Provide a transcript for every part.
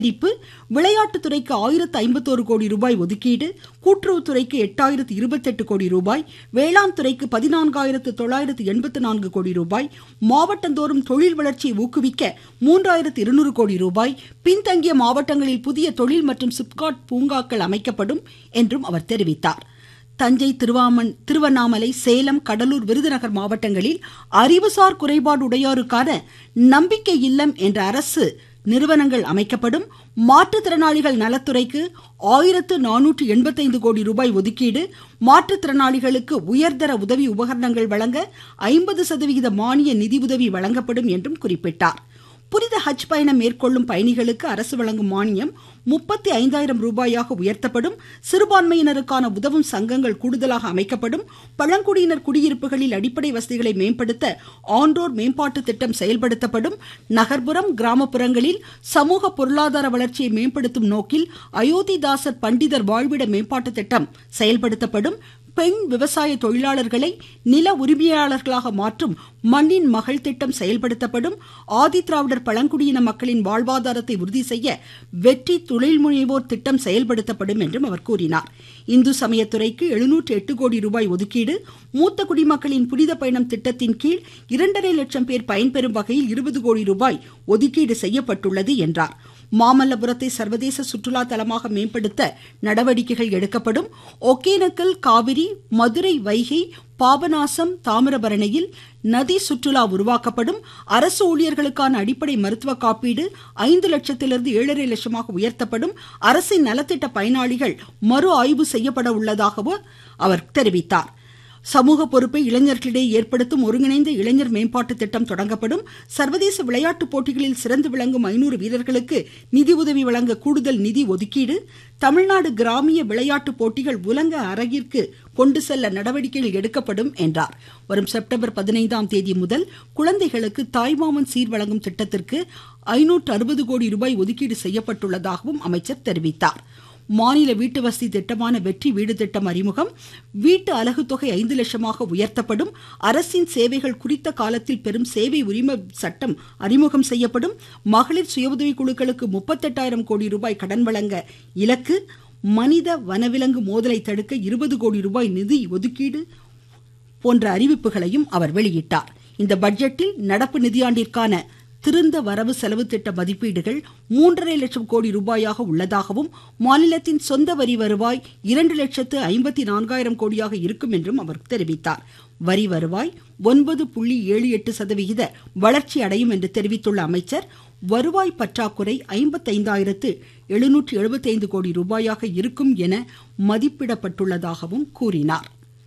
அதிகரிப்பு விளையாட்டுத்துறைக்கு ஆயிரத்து ஐம்பத்தோரு கோடி ரூபாய் ஒதுக்கீடு கூட்டுறவுத்துறைக்கு எட்டாயிரத்து இருபத்தெட்டு கோடி ரூபாய் வேளாண் துறைக்கு பதினான்காயிரத்து தொள்ளாயிரத்து எண்பத்து நான்கு கோடி ரூபாய் மாவட்டந்தோறும் தொழில் வளர்ச்சியை ஊக்குவிக்க மூன்றாயிரத்து இருநூறு கோடி ரூபாய் பின்தங்கிய மாவட்டங்களில் புதிய தொழில் மற்றும் சிப்காட் பூங்காக்கள் அமைக்கப்படும் என்றும் அவர் தெரிவித்தார் தஞ்சை திருவாமன் திருவண்ணாமலை சேலம் கடலூர் விருதுநகர் மாவட்டங்களில் அறிவுசார் குறைபாடு உடையோருக்கான நம்பிக்கை இல்லம் என்ற அரசு நிறுவனங்கள் அமைக்கப்படும் மாற்றுத்திறனாளிகள் நலத்துறைக்கு ஆயிரத்து நானூற்று எண்பத்தைந்து கோடி ரூபாய் ஒதுக்கீடு மாற்றுத்திறனாளிகளுக்கு உயர்தர உதவி உபகரணங்கள் வழங்க ஐம்பது சதவிகித மானிய நிதியுதவி வழங்கப்படும் என்றும் குறிப்பிட்டார் புனித ஹஜ் பயணம் மேற்கொள்ளும் பயணிகளுக்கு அரசு வழங்கும் மானியம் முப்பத்தி ஐந்தாயிரம் ரூபாயாக உயர்த்தப்படும் சிறுபான்மையினருக்கான உதவும் சங்கங்கள் கூடுதலாக அமைக்கப்படும் பழங்குடியினர் குடியிருப்புகளில் அடிப்படை வசதிகளை மேம்படுத்த ஆன்றோர் மேம்பாட்டு திட்டம் செயல்படுத்தப்படும் நகர்ப்புறம் கிராமப்புறங்களில் சமூக பொருளாதார வளர்ச்சியை மேம்படுத்தும் நோக்கில் அயோத்திதாசர் பண்டிதர் வாழ்விட மேம்பாட்டு திட்டம் செயல்படுத்தப்படும் பெண் விவசாய தொழிலாளர்களை நில உரிமையாளர்களாக மாற்றும் மண்ணின் மகள் திட்டம் செயல்படுத்தப்படும் ஆதிதிராவிடர் பழங்குடியின மக்களின் வாழ்வாதாரத்தை உறுதி செய்ய வெற்றி தொழில் முனைவோர் திட்டம் செயல்படுத்தப்படும் என்றும் அவர் கூறினார் இந்து சமயத்துறைக்கு எழுநூற்று எட்டு கோடி ரூபாய் ஒதுக்கீடு மூத்த குடிமக்களின் புனித பயணம் திட்டத்தின் கீழ் இரண்டரை லட்சம் பேர் பயன்பெறும் வகையில் இருபது கோடி ரூபாய் ஒதுக்கீடு செய்யப்பட்டுள்ளது என்றார் மாமல்லபுரத்தை சர்வதேச சுற்றுலா தலமாக மேம்படுத்த நடவடிக்கைகள் எடுக்கப்படும் ஒகேனக்கல் காவிரி மதுரை வைகை பாபநாசம் தாமிரபரணியில் நதி சுற்றுலா உருவாக்கப்படும் அரசு ஊழியர்களுக்கான அடிப்படை மருத்துவ காப்பீடு ஐந்து லட்சத்திலிருந்து ஏழரை லட்சமாக உயர்த்தப்படும் அரசின் நலத்திட்ட பயனாளிகள் மறு ஆய்வு செய்யப்பட உள்ளதாகவும் அவர் தெரிவித்தார் சமூக பொறுப்பை இளைஞர்களிடையே ஏற்படுத்தும் ஒருங்கிணைந்த இளைஞர் மேம்பாட்டு திட்டம் தொடங்கப்படும் சர்வதேச விளையாட்டுப் போட்டிகளில் சிறந்து விளங்கும் ஐநூறு வீரர்களுக்கு நிதி உதவி வழங்க கூடுதல் நிதி ஒதுக்கீடு தமிழ்நாடு கிராமிய விளையாட்டுப் போட்டிகள் உலக அரங்கிற்கு கொண்டு செல்ல நடவடிக்கைகள் எடுக்கப்படும் என்றார் வரும் செப்டம்பர் பதினைந்தாம் தேதி முதல் குழந்தைகளுக்கு தாய்மாமன் சீர் வழங்கும் திட்டத்திற்கு ஐநூற்று அறுபது கோடி ரூபாய் ஒதுக்கீடு செய்யப்பட்டுள்ளதாகவும் அமைச்சர் தெரிவித்தார் மாநில வீட்டு வசதி திட்டமான வெற்றி வீடு திட்டம் அறிமுகம் வீட்டு அலகு தொகை ஐந்து லட்சமாக உயர்த்தப்படும் அரசின் சேவைகள் குறித்த காலத்தில் பெறும் சேவை உரிம சட்டம் அறிமுகம் செய்யப்படும் மகளிர் சுய உதவி குழுக்களுக்கு முப்பத்தெட்டாயிரம் கோடி ரூபாய் கடன் வழங்க இலக்கு மனித வனவிலங்கு மோதலை தடுக்க இருபது கோடி ரூபாய் நிதி ஒதுக்கீடு போன்ற அறிவிப்புகளையும் அவர் வெளியிட்டார் இந்த பட்ஜெட்டில் நடப்பு நிதியாண்டிற்கான திருந்த வரவு செலவு திட்ட மதிப்பீடுகள் மூன்றரை லட்சம் கோடி ரூபாயாக உள்ளதாகவும் மாநிலத்தின் சொந்த வரி வருவாய் இரண்டு லட்சத்து ஐம்பத்தி நான்காயிரம் கோடியாக இருக்கும் என்றும் அவர் தெரிவித்தார் வரி வருவாய் ஒன்பது புள்ளி ஏழு எட்டு சதவிகித வளர்ச்சி அடையும் என்று தெரிவித்துள்ள அமைச்சர் வருவாய் பற்றாக்குறை ஐம்பத்தைந்தாயிரத்து எழுநூற்று எழுபத்தைந்து கோடி ரூபாயாக இருக்கும் என மதிப்பிடப்பட்டுள்ளதாகவும் கூறினார்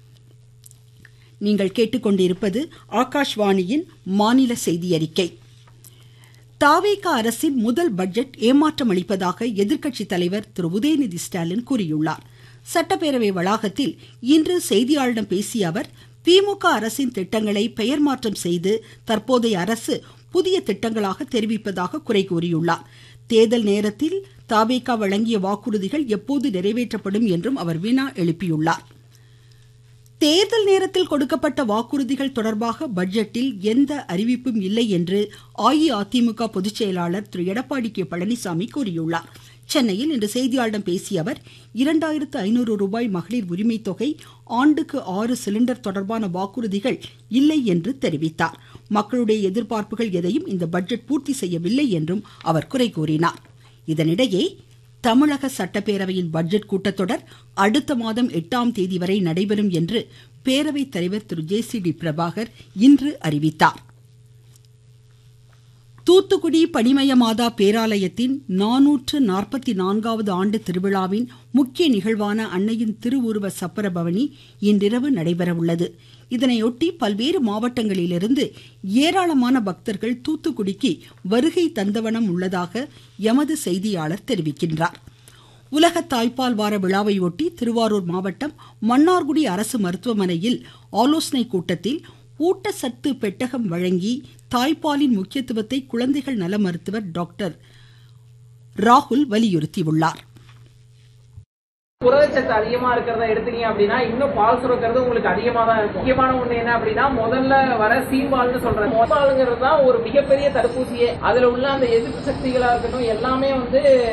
நீங்கள் கேட்டுக்கொண்டிருப்பது ஆகாஷ்வாணியின் மாநில செய்தி அறிக்கை தாவேகா அரசின் முதல் பட்ஜெட் ஏமாற்றம் அளிப்பதாக எதிர்க்கட்சி தலைவர் திரு உதயநிதி ஸ்டாலின் கூறியுள்ளார் சட்டப்பேரவை வளாகத்தில் இன்று செய்தியாளரிடம் பேசிய அவர் திமுக அரசின் திட்டங்களை பெயர் மாற்றம் செய்து தற்போதைய அரசு புதிய திட்டங்களாக தெரிவிப்பதாக குறை கூறியுள்ளார் தேர்தல் நேரத்தில் தாவேகா வழங்கிய வாக்குறுதிகள் எப்போது நிறைவேற்றப்படும் என்றும் அவர் வினா எழுப்பியுள்ளார் தேர்தல் நேரத்தில் கொடுக்கப்பட்ட வாக்குறுதிகள் தொடர்பாக பட்ஜெட்டில் எந்த அறிவிப்பும் இல்லை என்று அஇஅதிமுக பொதுச் செயலாளர் திரு எடப்பாடி கே பழனிசாமி கூறியுள்ளார் சென்னையில் இன்று செய்தியாளரிடம் பேசிய அவர் இரண்டாயிரத்து ஐநூறு ரூபாய் மகளிர் உரிமை தொகை ஆண்டுக்கு ஆறு சிலிண்டர் தொடர்பான வாக்குறுதிகள் இல்லை என்று தெரிவித்தார் மக்களுடைய எதிர்பார்ப்புகள் எதையும் இந்த பட்ஜெட் பூர்த்தி செய்யவில்லை என்றும் அவர் குறை கூறினார் இதனிடையே தமிழக சட்டப்பேரவையின் பட்ஜெட் கூட்டத்தொடர் அடுத்த மாதம் எட்டாம் தேதி வரை நடைபெறும் என்று பேரவைத் தலைவர் Thiru J C D Prabhakar இன்று அறிவித்தார் தூத்துக்குடி பனிமய மாதா பேராலயத்தின் நானூற்று நாற்பத்தி நான்காவது ஆண்டு திருவிழாவின் முக்கிய நிகழ்வான அன்னையின் திருவுருவ சப்பர பவனி இன்றிரவு நடைபெறவுள்ளது இதனையொட்டி பல்வேறு மாவட்டங்களிலிருந்து ஏராளமான பக்தர்கள் தூத்துக்குடிக்கு வருகை தந்தவனம் உள்ளதாக எமது செய்தியாளர் தெரிவிக்கின்றார் உலக தாய்ப்பால் வார விழாவையொட்டி திருவாரூர் மாவட்டம் மன்னார்குடி அரசு மருத்துவமனையில் ஆலோசனை கூட்டத்தில் ஊட்டச்சத்து பெட்டகம் வழங்கி தாய்ப்பாலின் முக்கியத்துவத்தை குழந்தைகள் நல மருத்துவர் டாக்டர் ராகுல் வலியுறுத்தியுள்ளார் புரத புரதச்சத்து அதிகமா இருக்கிறத எடுத்தீங்க அப்படின்னா இன்னும் பால் சுரக்கிறது உங்களுக்கு அதிகமா தான் இருக்கும் முக்கியமான ஒண்ணு என்ன அப்படின்னா முதல்ல வர சீம்பால்னு சொல்றேன் பாலுங்கிறது தான் ஒரு மிகப்பெரிய தடுப்பூசியே அதுல உள்ள அந்த எதிர்ப்பு சக்திகளா இருக்கட்டும் எல்லாமே வந்து